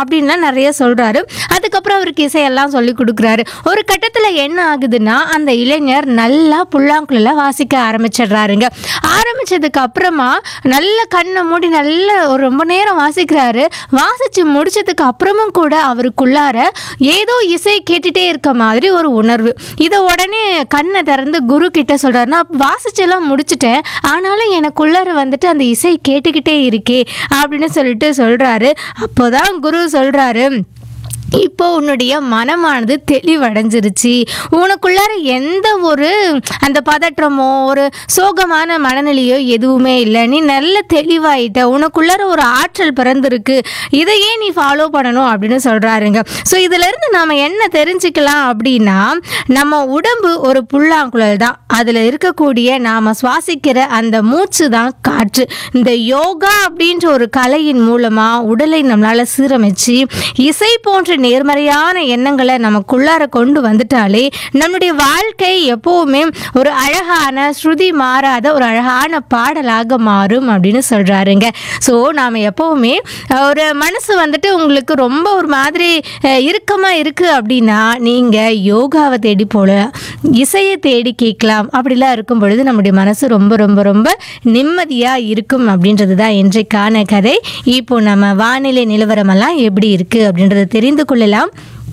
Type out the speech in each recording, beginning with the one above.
அப்படின்லாம் நிறைய சொல்கிறாரு அதுக்கப்புறம் அவருக்கு இசையெல்லாம் சொல்லி கொடுக்குறாரு ஒரு கட்டத்தில் என்ன ஆகுதுன்னா அந்த இளைஞர் நல்லா புல்லாங்குழல வாசிக்க ஆரம்பிச்சிடுறாருங்க ஆரம்பிச்சதுக்கு அப்புறமா நல்ல கண்ணை மூடி நல்ல ஒரு ரொம்ப நேரம் வாசிக்கிறாரு வாசிச்சு முடிச்சதுக்கு அப்புறமும் கூட அவருக்குள்ளார ஏதோ இசை கேட்டுட்டே இருக்க மாதிரி ஒரு உணர்வு இதை உடனே கண்ணை திறந்து குரு கிட்ட சொல்றாரு நான் வாசிச்செல்லாம் முடிச்சிட்டேன் ஆனாலும் எனக்குள்ளார வந்துட்டு அந்த இசை கேட்டுக்கிட்டே இருக்கே அப்படின்னு சொல்லிட்டு சொல்றாரு அப்போதான் குரு சொல்றாரு இப்போ உன்னுடைய மனமானது தெளிவடைஞ்சிருச்சு உனக்குள்ளார எந்த ஒரு அந்த பதற்றமோ ஒரு சோகமான மனநிலையோ எதுவுமே இல்லை நீ நல்ல தெளிவாயிட்ட உனக்குள்ளார ஒரு ஆற்றல் பிறந்திருக்கு இதையே நீ ஃபாலோ பண்ணணும் அப்படின்னு சொல்கிறாருங்க ஸோ இதிலிருந்து நாம் என்ன தெரிஞ்சுக்கலாம் அப்படின்னா நம்ம உடம்பு ஒரு புல்லாங்குழல் தான் அதில் இருக்கக்கூடிய நாம் சுவாசிக்கிற அந்த மூச்சு தான் காற்று இந்த யோகா அப்படின்ற ஒரு கலையின் மூலமாக உடலை நம்மளால் சீரமைச்சு இசை போன்ற நேர்மறையான எண்ணங்களை நமக்குள்ளார கொண்டு வந்துட்டாலே நம்முடைய வாழ்க்கை எப்போவுமே ஒரு அழகான ஸ்ருதி மாறாத ஒரு அழகான பாடலாக மாறும் அப்படின்னு சொல்கிறாருங்க ஸோ நாம் எப்போவுமே அஹ், ஒரு மனசு வந்துட்டு உங்களுக்கு ரொம்ப ஒரு மாதிரி அஹ், இறுக்கமா இருக்குது அப்படின்னா நீங்கள் யோகாவை தேடி போல இசையை தேடி கேட்கலாம் அப்படிலாம் இருக்கும் பொழுது நம்முடைய மனசு ரொம்ப ரொம்ப ரொம்ப நிம்மதியாக இருக்கும் அப்படின்றது தான் இன்றைக்கான கதை இப்போ நம்ம வானிலை நிலவரமெல்லாம் எப்படி இருக்குது அப்படின்றத தெரிந்து கொள்ளலாம்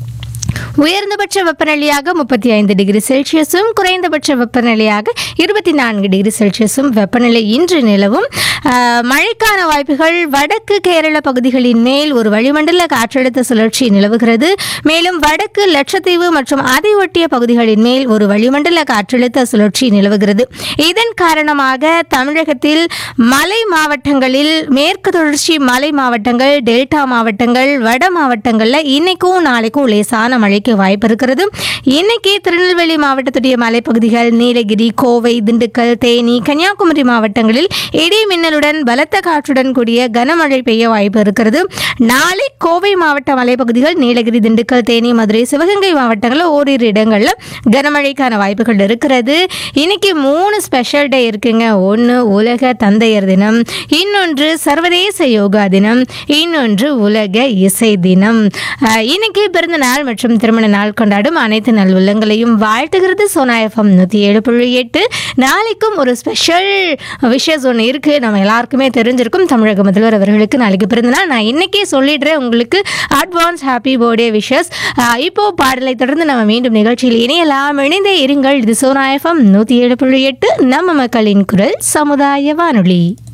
உயர்ந்தபட்ச வெப்பநிலையாக முப்பத்தி ஐந்து டிகிரி செல்சியஸும் குறைந்தபட்ச வெப்பநிலையாக இருபத்தி நான்கு டிகிரி செல்சியஸும் வெப்பநிலை இன்று நிலவும் ஆஹ், மழைக்கான வாய்ப்புகள் வடக்கு கேரள பகுதிகளின் மேல் ஒரு வளிமண்டல காற்றழுத்த சுழற்சி நிலவுகிறது மேலும் வடக்கு லட்சத்தீவு மற்றும் அதை ஒட்டிய பகுதிகளின் மேல் ஒரு வளிமண்டல காற்றழுத்த சுழற்சி நிலவுகிறது இதன் காரணமாக தமிழகத்தில் மலை மாவட்டங்களில் மேற்கு தொடர்ச்சி மலை மாவட்டங்கள் டெல்டா மாவட்டங்கள் வட மாவட்டங்களில் இன்னைக்கும் நாளைக்கும் லேசான மழைக்கு வாய்ப்பு இருக்கிறது இன்னைக்கு திருநெல்வேலி மாவட்டத்துடைய மலைப்பகுதிகள் நீலகிரி கோவை திண்டுக்கல் தேனி கன்னியாகுமரி மாவட்டங்களில் இடி மின்னலுடன் பலத்த காற்றுடன் கூடிய கனமழை பெய்ய வாய்ப்பு இருக்கிறது நாளை கோவை மாவட்ட மலைப்பகுதிகள் நீலகிரி திண்டுக்கல் தேனி மதுரை சிவகங்கை மாவட்டங்களில் ஓரிரு இடங்களில் கனமழைக்கான வாய்ப்புகள் இருக்கிறது இன்னைக்கு மூணு ஸ்பெஷல் டே இருக்குங்க ஒன்று உலக தந்தையர் தினம் இன்னொன்று சர்வதேச யோகா தினம் இன்னொன்று உலக இசை தினம் அஹ், இன்னைக்கு பிறந்த நாள் மற்றும் திருமண நாள் கொண்டாடும் அனைத்து நல் உள்ளங்களையும் வாழ்த்துகிறது சோனா எஃப்எம் நூற்றி ஏழு புள்ளி எட்டு நாளைக்கும் ஒரு ஸ்பெஷல் விஷஸ் ஒன்று இருக்குது நம்ம எல்லாருக்குமே தெரிஞ்சிருக்கும் தமிழக முதல்வர் அவர்களுக்கு நாளைக்கு பிறந்த நாள் நான் இன்னைக்கே சொல்லிடுறேன் உங்களுக்கு அட்வான்ஸ் ஹாப்பி பர்த்டே விஷஸ் இப்போ பாடலை தொடர்ந்து நம்ம மீண்டும் நிகழ்ச்சியில் இணையலாம் இணைந்தே இருங்கள் இது சோனா எஃப்எம் நூற்றி ஏழு புள்ளி எட்டு நம்ம மக்களின் குரல் சமுதாய வானொலி